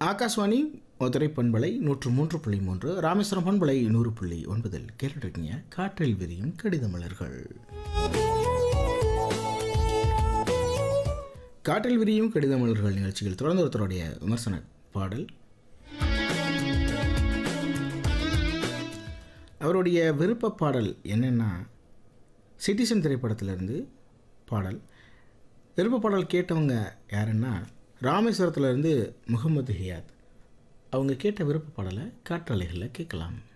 ஆகாஷ்வாணி மதுரை பண்பலை நூற்று மூன்று புள்ளி மூன்று ராமேஸ்வரம் பண்பலை நூறு புள்ளி ஒன்பதில் கேட்டுருக்கீங்க காற்றில் விரியும் கடித மலர்கள் காற்றில் விரியும் கடித மலர்கள் நிகழ்ச்சியில் தொடர்ந்து ஒருத்தருடைய விமர்சன பாடல் அவருடைய விருப்ப பாடல் என்னென்னா சிட்டிசன் திரைப்படத்திலிருந்து பாடல் விருப்ப பாடல் கேட்டவங்க யாருன்னா ராமேஸ்வரத்துலேருந்து முகமது ஹியாத் அவங்க கேட்ட விருப்ப பாடலை காற்றலைகளில் கேட்கலாம்